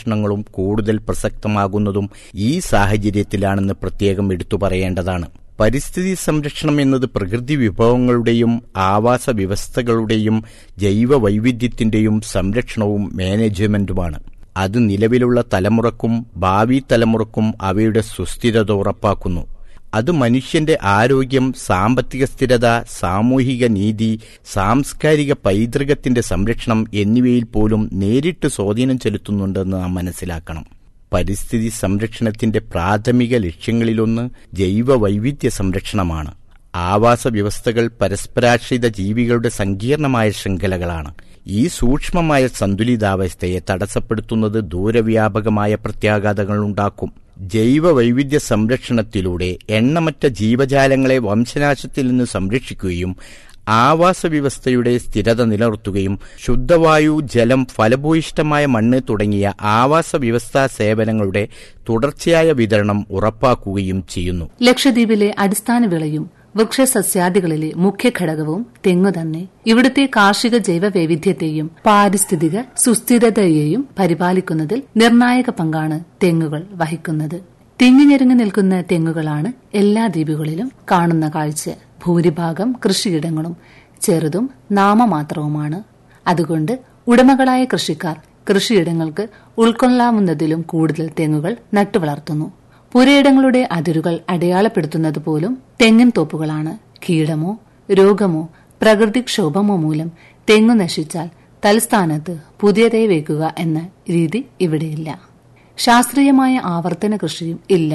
ഗവേഷണങ്ങളും കൂടുതൽ പ്രസക്തമാകുന്നതും ഈ സാഹചര്യത്തിലാണെന്ന് പ്രത്യേകം എടുത്തു പറയേണ്ടതാണ് പരിസ്ഥിതി സംരക്ഷണം എന്നത് പ്രകൃതി വിഭവങ്ങളുടെയും ആവാസ വ്യവസ്ഥകളുടെയും ജൈവ വൈവിധ്യത്തിന്റെയും സംരക്ഷണവും മാനേജ്മെന്റുമാണ് അത് നിലവിലുള്ള തലമുറക്കും ഭാവി തലമുറക്കും അവയുടെ സുസ്ഥിരത ഉറപ്പാക്കുന്നു അത് മനുഷ്യന്റെ ആരോഗ്യം സാമ്പത്തിക സ്ഥിരത സാമൂഹിക നീതി സാംസ്കാരിക പൈതൃകത്തിന്റെ സംരക്ഷണം എന്നിവയിൽ പോലും നേരിട്ട് സ്വാധീനം ചെലുത്തുന്നുണ്ടെന്ന് നാം മനസ്സിലാക്കണം പരിസ്ഥിതി സംരക്ഷണത്തിന്റെ പ്രാഥമിക ലക്ഷ്യങ്ങളിലൊന്ന് ജൈവ വൈവിധ്യ സംരക്ഷണമാണ് ആവാസ വ്യവസ്ഥകൾ പരസ്പരാശ്രിത ജീവികളുടെ സങ്കീർണമായ ശൃംഖലകളാണ് ഈ സൂക്ഷ്മമായ സന്തുലിതാവസ്ഥയെ തടസ്സപ്പെടുത്തുന്നത് ദൂരവ്യാപകമായ പ്രത്യാഘാതങ്ങൾ ഉണ്ടാക്കും ജൈവ വൈവിധ്യ സംരക്ഷണത്തിലൂടെ എണ്ണമറ്റ ജീവജാലങ്ങളെ വംശനാശത്തിൽ നിന്ന് സംരക്ഷിക്കുകയും ആവാസ വ്യവസ്ഥയുടെ സ്ഥിരത നിലനിർത്തുകയും ശുദ്ധവായു ജലം ഫലഭൂയിഷ്ടമായ മണ്ണ് തുടങ്ങിയ ആവാസ വ്യവസ്ഥാ സേവനങ്ങളുടെ തുടർച്ചയായ വിതരണം ഉറപ്പാക്കുകയും ചെയ്യുന്നു ലക്ഷദ്വീപിലെ അടിസ്ഥാന വിളയും വൃക്ഷസസ്യാദികളിലെ മുഖ്യ ഘടകവും തെങ്ങു തന്നെ ഇവിടുത്തെ കാർഷിക ജൈവ വൈവിധ്യത്തെയും പാരിസ്ഥിതിക സുസ്ഥിരതയെയും പരിപാലിക്കുന്നതിൽ നിർണായക പങ്കാണ് തെങ്ങുകൾ വഹിക്കുന്നത് തിങ്ങിഞ്ഞെരുങ്ങി നിൽക്കുന്ന തെങ്ങുകളാണ് എല്ലാ ദ്വീപുകളിലും കാണുന്ന കാഴ്ച ഭൂരിഭാഗം കൃഷിയിടങ്ങളും ചെറുതും നാമമാത്രവുമാണ് അതുകൊണ്ട് ഉടമകളായ കൃഷിക്കാർ കൃഷിയിടങ്ങൾക്ക് ഉൾക്കൊള്ളാവുന്നതിലും കൂടുതൽ തെങ്ങുകൾ നട്ടുവളർത്തുന്നു പുരയിടങ്ങളുടെ അതിരുകൾ അടയാളപ്പെടുത്തുന്നത് പോലും തെങ്ങിൻ തോപ്പുകളാണ് കീടമോ രോഗമോ പ്രകൃതിക്ഷോഭമോ മൂലം തെങ്ങു നശിച്ചാൽ തലസ്ഥാനത്ത് പുതിയതായി വയ്ക്കുക എന്ന രീതി ഇവിടെയില്ല ശാസ്ത്രീയമായ ആവർത്തന കൃഷിയും ഇല്ല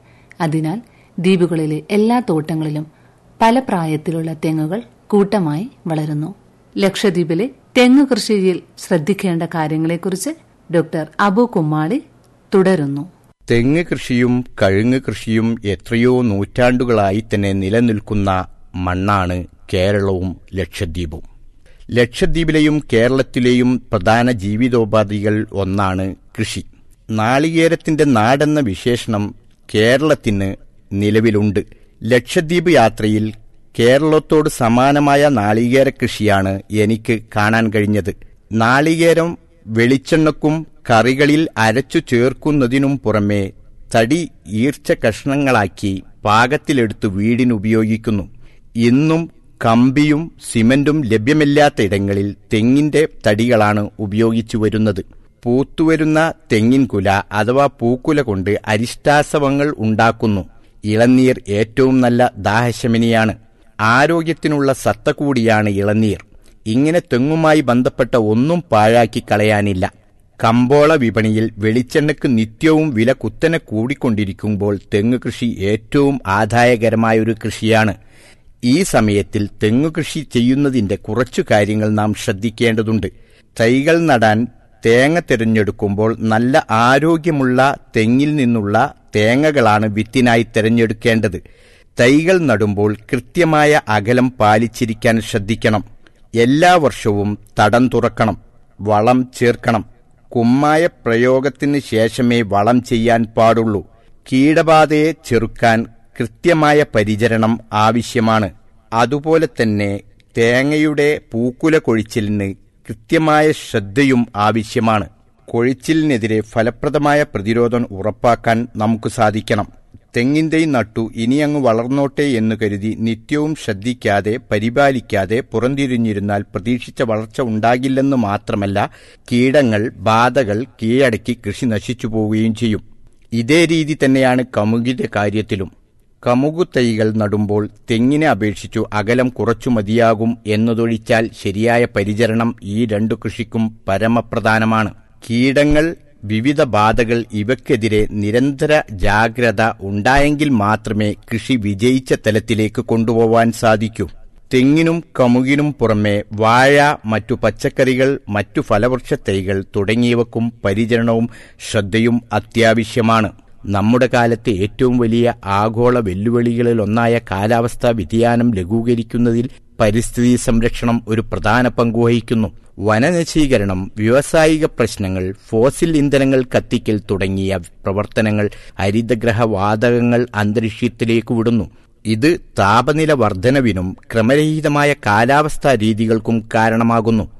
അതിനാൽ ദ്വീപുകളിലെ എല്ലാ തോട്ടങ്ങളിലും പല പ്രായത്തിലുള്ള തെങ്ങുകൾ കൂട്ടമായി വളരുന്നു ലക്ഷദ്വീപിലെ തെങ്ങു കൃഷിയിൽ ശ്രദ്ധിക്കേണ്ട കാര്യങ്ങളെക്കുറിച്ച് ഡോക്ടർ അബു കുമ്മാളി തുടരുന്നു തെങ്ങ് കൃഷിയും കഴുങ്ങ് കൃഷിയും എത്രയോ നൂറ്റാണ്ടുകളായി തന്നെ നിലനിൽക്കുന്ന മണ്ണാണ് കേരളവും ലക്ഷദ്വീപും ലക്ഷദ്വീപിലെയും കേരളത്തിലെയും പ്രധാന ജീവിതോപാധികൾ ഒന്നാണ് കൃഷി നാളികേരത്തിന്റെ നാടെന്ന വിശേഷണം കേരളത്തിന് നിലവിലുണ്ട് ലക്ഷദ്വീപ് യാത്രയിൽ കേരളത്തോട് സമാനമായ നാളികേര കൃഷിയാണ് എനിക്ക് കാണാൻ കഴിഞ്ഞത് നാളികേരം വെളിച്ചെണ്ണക്കും കറികളിൽ അരച്ചു ചേർക്കുന്നതിനും പുറമെ തടി ഈർച്ച കഷ്ണങ്ങളാക്കി പാകത്തിലെടുത്ത് വീടിനുപയോഗിക്കുന്നു ഇന്നും കമ്പിയും സിമന്റും ലഭ്യമല്ലാത്ത ഇടങ്ങളിൽ തെങ്ങിന്റെ തടികളാണ് ഉപയോഗിച്ചു വരുന്നത് പൂത്തുവരുന്ന തെങ്ങിൻ കുല അഥവാ പൂക്കുല കൊണ്ട് അരിഷ്ടാസവങ്ങൾ ഉണ്ടാക്കുന്നു ഇളനീർ ഏറ്റവും നല്ല ദാഹശമനിയാണ് ആരോഗ്യത്തിനുള്ള സത്ത കൂടിയാണ് ഇളനീർ ഇങ്ങനെ തെങ്ങുമായി ബന്ധപ്പെട്ട ഒന്നും പാഴാക്കി കളയാനില്ല കമ്പോള വിപണിയിൽ വെളിച്ചെണ്ണയ്ക്ക് നിത്യവും വില കുത്തനെ കൂടിക്കൊണ്ടിരിക്കുമ്പോൾ തെങ്ങ് കൃഷി ഏറ്റവും ആദായകരമായ ഒരു കൃഷിയാണ് ഈ സമയത്തിൽ തെങ്ങു കൃഷി ചെയ്യുന്നതിന്റെ കുറച്ചു കാര്യങ്ങൾ നാം ശ്രദ്ധിക്കേണ്ടതുണ്ട് തൈകൾ നടാൻ തേങ്ങ തിരഞ്ഞെടുക്കുമ്പോൾ നല്ല ആരോഗ്യമുള്ള തെങ്ങിൽ നിന്നുള്ള തേങ്ങകളാണ് വിത്തിനായി തിരഞ്ഞെടുക്കേണ്ടത് തൈകൾ നടുമ്പോൾ കൃത്യമായ അകലം പാലിച്ചിരിക്കാൻ ശ്രദ്ധിക്കണം എല്ലാ വർഷവും തടം തുറക്കണം വളം ചേർക്കണം കുമ്മായ പ്രയോഗത്തിന് ശേഷമേ വളം ചെയ്യാൻ പാടുള്ളൂ കീടബാധയെ ചെറുക്കാൻ കൃത്യമായ പരിചരണം ആവശ്യമാണ് അതുപോലെ തന്നെ തേങ്ങയുടെ പൂക്കുല കൊഴിച്ചിലിന് കൃത്യമായ ശ്രദ്ധയും ആവശ്യമാണ് കൊഴിച്ചിലിനെതിരെ ഫലപ്രദമായ പ്രതിരോധം ഉറപ്പാക്കാൻ നമുക്ക് സാധിക്കണം തെങ്ങിൻ നട്ടു ഇനിയങ്ങ് വളർന്നോട്ടെ എന്ന് കരുതി നിത്യവും ശ്രദ്ധിക്കാതെ പരിപാലിക്കാതെ പുറംതിരിഞ്ഞിരുന്നാൽ പ്രതീക്ഷിച്ച വളർച്ച ഉണ്ടാകില്ലെന്ന് മാത്രമല്ല കീടങ്ങൾ ബാധകൾ കീഴടക്കി കൃഷി നശിച്ചു പോവുകയും ചെയ്യും ഇതേ രീതി തന്നെയാണ് കമുകിന്റെ കാര്യത്തിലും കമുകു തൈകൾ നടുമ്പോൾ തെങ്ങിനെ അപേക്ഷിച്ചു അകലം കുറച്ചു മതിയാകും എന്നതൊഴിച്ചാൽ ശരിയായ പരിചരണം ഈ രണ്ടു കൃഷിക്കും പരമപ്രധാനമാണ് കീടങ്ങൾ വിവിധ ബാധകൾ ഇവയ്ക്കെതിരെ നിരന്തര ജാഗ്രത ഉണ്ടായെങ്കിൽ മാത്രമേ കൃഷി വിജയിച്ച തലത്തിലേക്ക് കൊണ്ടുപോവാൻ സാധിക്കൂ തെങ്ങിനും കമുകിനും പുറമെ വാഴ മറ്റു പച്ചക്കറികൾ മറ്റു ഫലവൃക്ഷ തൈകൾ തുടങ്ങിയവക്കും പരിചരണവും ശ്രദ്ധയും അത്യാവശ്യമാണ് നമ്മുടെ കാലത്തെ ഏറ്റവും വലിയ ആഗോള വെല്ലുവിളികളിലൊന്നായ കാലാവസ്ഥാ വ്യതിയാനം ലഘൂകരിക്കുന്നതിൽ പരിസ്ഥിതി സംരക്ഷണം ഒരു പ്രധാന പങ്കുവഹിക്കുന്നു വനനശീകരണം വ്യാവസായിക പ്രശ്നങ്ങൾ ഫോസിൽ ഇന്ധനങ്ങൾ കത്തിക്കൽ തുടങ്ങിയ പ്രവർത്തനങ്ങൾ ഹരിതഗ്രഹ വാതകങ്ങൾ അന്തരീക്ഷത്തിലേക്ക് വിടുന്നു ഇത് താപനില വർധനവിനും ക്രമരഹിതമായ കാലാവസ്ഥാ രീതികൾക്കും കാരണമാകുന്നു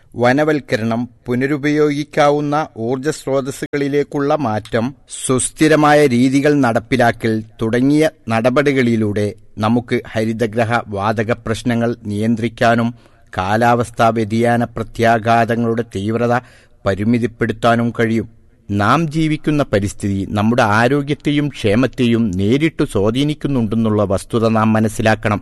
വനവൽക്കരണം പുനരുപയോഗിക്കാവുന്ന ഊർജ സ്രോതസ്സുകളിലേക്കുള്ള മാറ്റം സുസ്ഥിരമായ രീതികൾ നടപ്പിലാക്കൽ തുടങ്ങിയ നടപടികളിലൂടെ നമുക്ക് ഹരിതഗ്രഹ വാതക പ്രശ്നങ്ങൾ നിയന്ത്രിക്കാനും കാലാവസ്ഥാ വ്യതിയാന പ്രത്യാഘാതങ്ങളുടെ തീവ്രത പരിമിതിപ്പെടുത്താനും കഴിയും നാം ജീവിക്കുന്ന പരിസ്ഥിതി നമ്മുടെ ആരോഗ്യത്തെയും ക്ഷേമത്തെയും നേരിട്ട് സ്വാധീനിക്കുന്നുണ്ടെന്നുള്ള വസ്തുത നാം മനസ്സിലാക്കണം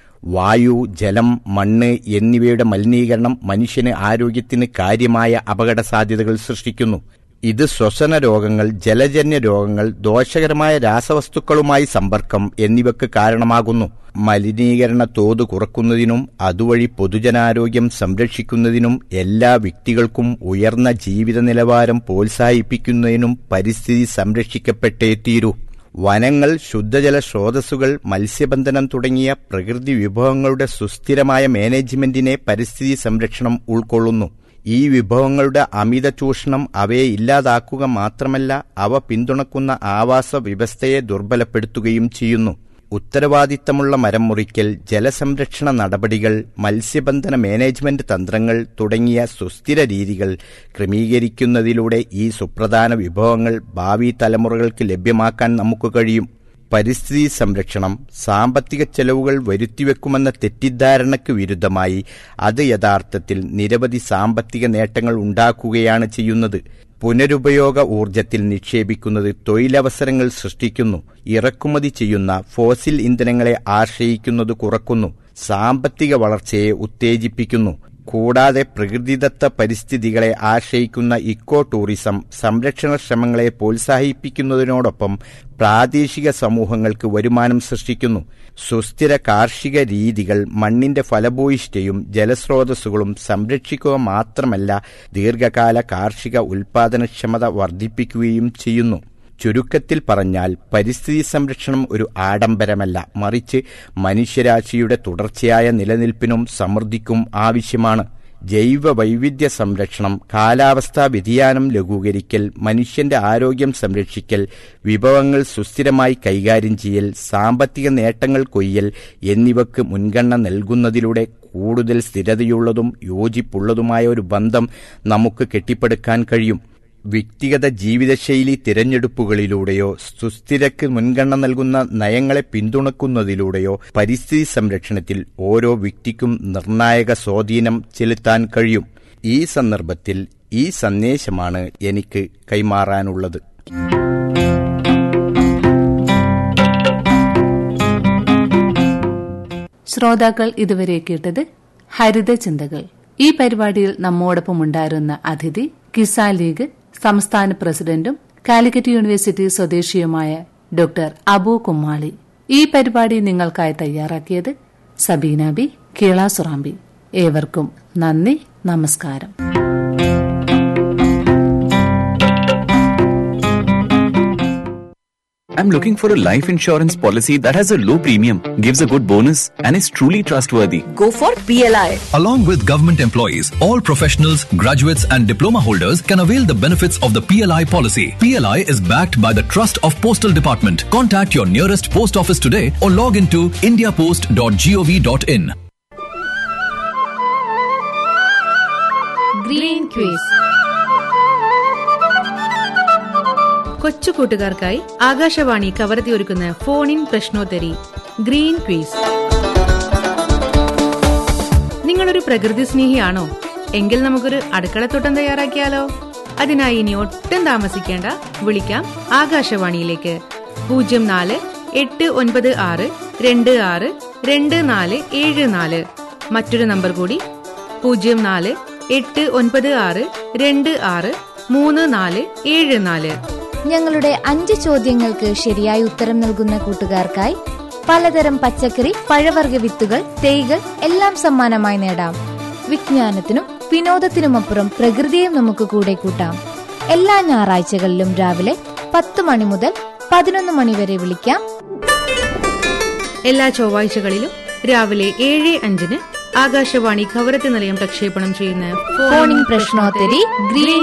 വായു ജലം മണ്ണ് എന്നിവയുടെ മലിനീകരണം മനുഷ്യന് ആരോഗ്യത്തിന് കാര്യമായ അപകട സാധ്യതകൾ സൃഷ്ടിക്കുന്നു ഇത് ശ്വസന രോഗങ്ങൾ ജലജന്യ രോഗങ്ങൾ ദോഷകരമായ രാസവസ്തുക്കളുമായി സമ്പർക്കം എന്നിവയ്ക്ക് കാരണമാകുന്നു മലിനീകരണ തോത് കുറക്കുന്നതിനും അതുവഴി പൊതുജനാരോഗ്യം സംരക്ഷിക്കുന്നതിനും എല്ലാ വ്യക്തികൾക്കും ഉയർന്ന ജീവിത നിലവാരം പ്രോത്സാഹിപ്പിക്കുന്നതിനും പരിസ്ഥിതി സംരക്ഷിക്കപ്പെട്ടേ തീരൂ വനങ്ങൾ ശുദ്ധജല സ്രോതസ്സുകൾ മത്സ്യബന്ധനം തുടങ്ങിയ പ്രകൃതി വിഭവങ്ങളുടെ സുസ്ഥിരമായ മാനേജ്മെന്റിനെ പരിസ്ഥിതി സംരക്ഷണം ഉൾക്കൊള്ളുന്നു ഈ വിഭവങ്ങളുടെ അമിത ചൂഷണം അവയെ ഇല്ലാതാക്കുക മാത്രമല്ല അവ പിന്തുണക്കുന്ന ആവാസ വ്യവസ്ഥയെ ദുർബലപ്പെടുത്തുകയും ചെയ്യുന്നു ഉത്തരവാദിത്തമുള്ള മരം മുറിക്കൽ ജലസംരക്ഷണ നടപടികൾ മത്സ്യബന്ധന മാനേജ്മെന്റ് തന്ത്രങ്ങൾ തുടങ്ങിയ സുസ്ഥിര രീതികൾ ക്രമീകരിക്കുന്നതിലൂടെ ഈ സുപ്രധാന വിഭവങ്ങൾ ഭാവി തലമുറകൾക്ക് ലഭ്യമാക്കാൻ നമുക്ക് കഴിയും പരിസ്ഥിതി സംരക്ഷണം സാമ്പത്തിക ചെലവുകൾ വരുത്തിവെക്കുമെന്ന തെറ്റിദ്ധാരണയ്ക്ക് വിരുദ്ധമായി അത് യഥാർത്ഥത്തിൽ നിരവധി സാമ്പത്തിക നേട്ടങ്ങൾ ഉണ്ടാക്കുകയാണ് ചെയ്യുന്നത് പുനരുപയോഗ ഊർജത്തിൽ നിക്ഷേപിക്കുന്നത് തൊഴിലവസരങ്ങൾ സൃഷ്ടിക്കുന്നു ഇറക്കുമതി ചെയ്യുന്ന ഫോസിൽ ഇന്ധനങ്ങളെ ആശ്രയിക്കുന്നത് കുറക്കുന്നു സാമ്പത്തിക വളർച്ചയെ ഉത്തേജിപ്പിക്കുന്നു കൂടാതെ പ്രകൃതിദത്ത പരിസ്ഥിതികളെ ആശ്രയിക്കുന്ന ഇക്കോ ടൂറിസം സംരക്ഷണ ശ്രമങ്ങളെ പ്രോത്സാഹിപ്പിക്കുന്നതിനോടൊപ്പം പ്രാദേശിക സമൂഹങ്ങൾക്ക് വരുമാനം സൃഷ്ടിക്കുന്നു സുസ്ഥിര കാർഷിക രീതികൾ മണ്ണിന്റെ ഫലഭൂയിഷ്ഠയും ജലസ്രോതസ്സുകളും സംരക്ഷിക്കുക മാത്രമല്ല ദീർഘകാല കാർഷിക ഉൽപാദനക്ഷമത വർദ്ധിപ്പിക്കുകയും ചെയ്യുന്നു ചുരുക്കത്തിൽ പറഞ്ഞാൽ പരിസ്ഥിതി സംരക്ഷണം ഒരു ആഡംബരമല്ല മറിച്ച് മനുഷ്യരാശിയുടെ തുടർച്ചയായ നിലനിൽപ്പിനും സമൃദ്ധിക്കും ആവശ്യമാണ് ജൈവ വൈവിധ്യ സംരക്ഷണം കാലാവസ്ഥാ വ്യതിയാനം ലഘൂകരിക്കൽ മനുഷ്യന്റെ ആരോഗ്യം സംരക്ഷിക്കൽ വിഭവങ്ങൾ സുസ്ഥിരമായി കൈകാര്യം ചെയ്യൽ സാമ്പത്തിക നേട്ടങ്ങൾ കൊയ്യൽ എന്നിവയ്ക്ക് മുൻഗണന നൽകുന്നതിലൂടെ കൂടുതൽ സ്ഥിരതയുള്ളതും യോജിപ്പുള്ളതുമായ ഒരു ബന്ധം നമുക്ക് കെട്ടിപ്പടുക്കാൻ കഴിയും വ്യക്തിഗത ജീവിതശൈലി തിരഞ്ഞെടുപ്പുകളിലൂടെയോ സുസ്ഥിരക്ക് മുൻഗണന നൽകുന്ന നയങ്ങളെ പിന്തുണക്കുന്നതിലൂടെയോ പരിസ്ഥിതി സംരക്ഷണത്തിൽ ഓരോ വ്യക്തിക്കും നിർണായക സ്വാധീനം ചെലുത്താൻ കഴിയും ഈ സന്ദർഭത്തിൽ ഈ സന്ദേശമാണ് എനിക്ക് കൈമാറാനുള്ളത് ശ്രോതാക്കൾ ഇതുവരെ കേട്ടത് ഹരിത ചിന്തകൾ ഈ പരിപാടിയിൽ നമ്മോടൊപ്പം ഉണ്ടായിരുന്ന അതിഥി കിസാൻ ലീഗ് സംസ്ഥാന പ്രസിഡന്റും കാലിക്കറ്റ് യൂണിവേഴ്സിറ്റി സ്വദേശിയുമായ ഡോക്ടർ അബു കുമ്മാളി ഈ പരിപാടി നിങ്ങൾക്കായി തയ്യാറാക്കിയത് സബീന ബി കീള സുറാമ്പി ഏവർക്കും നന്ദി നമസ്കാരം I'm looking for a life insurance policy that has a low premium, gives a good bonus, and is truly trustworthy. Go for PLI. Along with government employees, all professionals, graduates, and diploma holders can avail the benefits of the PLI policy. PLI is backed by the Trust of Postal Department. Contact your nearest post office today or log into indiapost.gov.in. Green quiz കൊച്ചു കൂട്ടുകാർക്കായി ആകാശവാണി കവർത്തിയൊരുക്കുന്ന phone in പ്രശ്നോത്തരി green quiz നിങ്ങളൊരു പ്രകൃതി സ്നേഹിയാണോ എങ്കിൽ നമുക്കൊരു അടുക്കളത്തോട്ടം തയ്യാറാക്കിയാലോ അതിനായി ഇനി ഒട്ടും താമസിക്കേണ്ട വിളിക്കാം ആകാശവാണിയിലേക്ക് പൂജ്യം നാല് എട്ട് ഒൻപത് ആറ് രണ്ട് ആറ് രണ്ട് നാല് ഏഴ് നാല് മറ്റൊരു നമ്പർ കൂടി പൂജ്യം നാല് എട്ട് ഒൻപത് ആറ് രണ്ട് ആറ് മൂന്ന് നാല് ഏഴ് നാല് ഞങ്ങളുടെ അഞ്ച് ചോദ്യങ്ങൾക്ക് ശരിയായ ഉത്തരം നൽകുന്ന കൂട്ടുകാർക്കായി പലതരം പച്ചക്കറി പഴവർഗ വിത്തുകൾ തൈകൾ എല്ലാം സമ്മാനമായി നേടാം വിജ്ഞാനത്തിനും വിനോദത്തിനുമപ്പുറം പ്രകൃതിയും നമുക്ക് കൂടെ കൂട്ടാം എല്ലാ ഞായറാഴ്ചകളിലും രാവിലെ പത്ത് മണി മുതൽ പതിനൊന്ന് മണി വരെ വിളിക്കാം എല്ലാ ചൊവ്വാഴ്ചകളിലും രാവിലെ ഏഴ് അഞ്ചിന് ആകാശവാണി കവരത്തി നിലയം പ്രക്ഷേപണം ചെയ്യുന്ന ഫോണിംഗ് പ്രശ്നോത്തരി ഗ്രീൻ